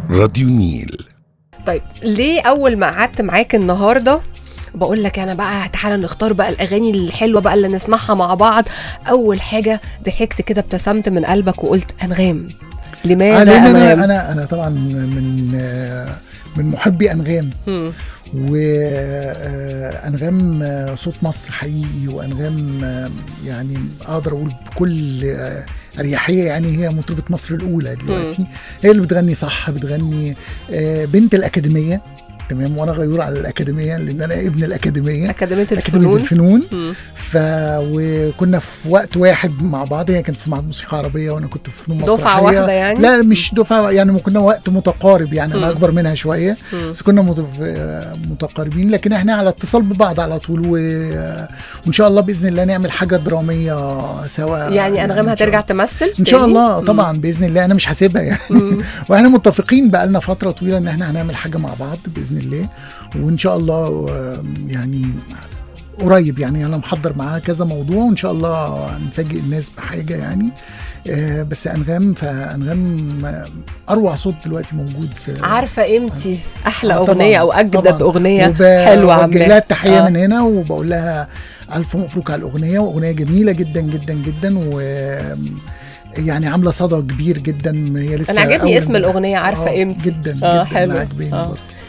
راديو نيل طيب ليه اول ما قعدت معاك النهارده بقول لك انا بقى تعالى نختار بقى الاغاني الحلوه بقى اللي نسمعها مع بعض اول حاجه ضحكت كده ابتسمت من قلبك وقلت انغام لماذا لان انا انغام انا انا طبعا من آه، من محبي انغام مم. وانغام صوت مصر حقيقي وانغام آه، يعني اقدر اقول بكل آه، اريحيه يعني هي مطربه مصر الاولى دلوقتي هي اللي بتغني صح بتغني آه، بنت الاكاديميه تمام وانا غيور على الاكاديميه لان انا ابن الاكاديميه اكاديميه اكاديميه الفنون الفنون مم. ف وكنا في وقت واحد مع بعض هي كانت في معهد موسيقى عربيه وانا كنت في فنون دفعه مسرحيه واحده يعني لا مش دفعه يعني كنا وقت متقارب يعني مم. انا اكبر منها شويه مم. بس كنا مت- متقاربين لكن احنا على اتصال ببعض على طول و... وان شاء الله باذن الله نعمل حاجه دراميه سوا يعني انغام إن شاء هترجع الله. تمثل ان شاء تاني؟ الله مم. طبعا باذن الله انا مش هسيبها يعني مم. واحنا متفقين بقى لنا فتره طويله ان احنا هنعمل حاجه مع بعض باذن الله وان شاء الله آم، يعني قريب يعني انا محضر معاها كذا موضوع وان شاء الله هنفاجئ الناس بحاجه يعني آه، بس انغام فانغام آه، اروع صوت دلوقتي موجود في عارفه قيمتي احلى آه، اغنيه طبعاً، او اجدد طبعاً. اغنيه وب- حلوه وبوجه لها عاملاها التحيه آه. من هنا وبقول لها الف مبروك على الاغنيه واغنيه جميله جدا جدا جدا و يعني عامله صدى كبير جدا هي لسه انا عجبني أول اسم امبارح. الاغنيه عارفه آه، قيمتي جدا اه جدا حلو عجباني آه. برضه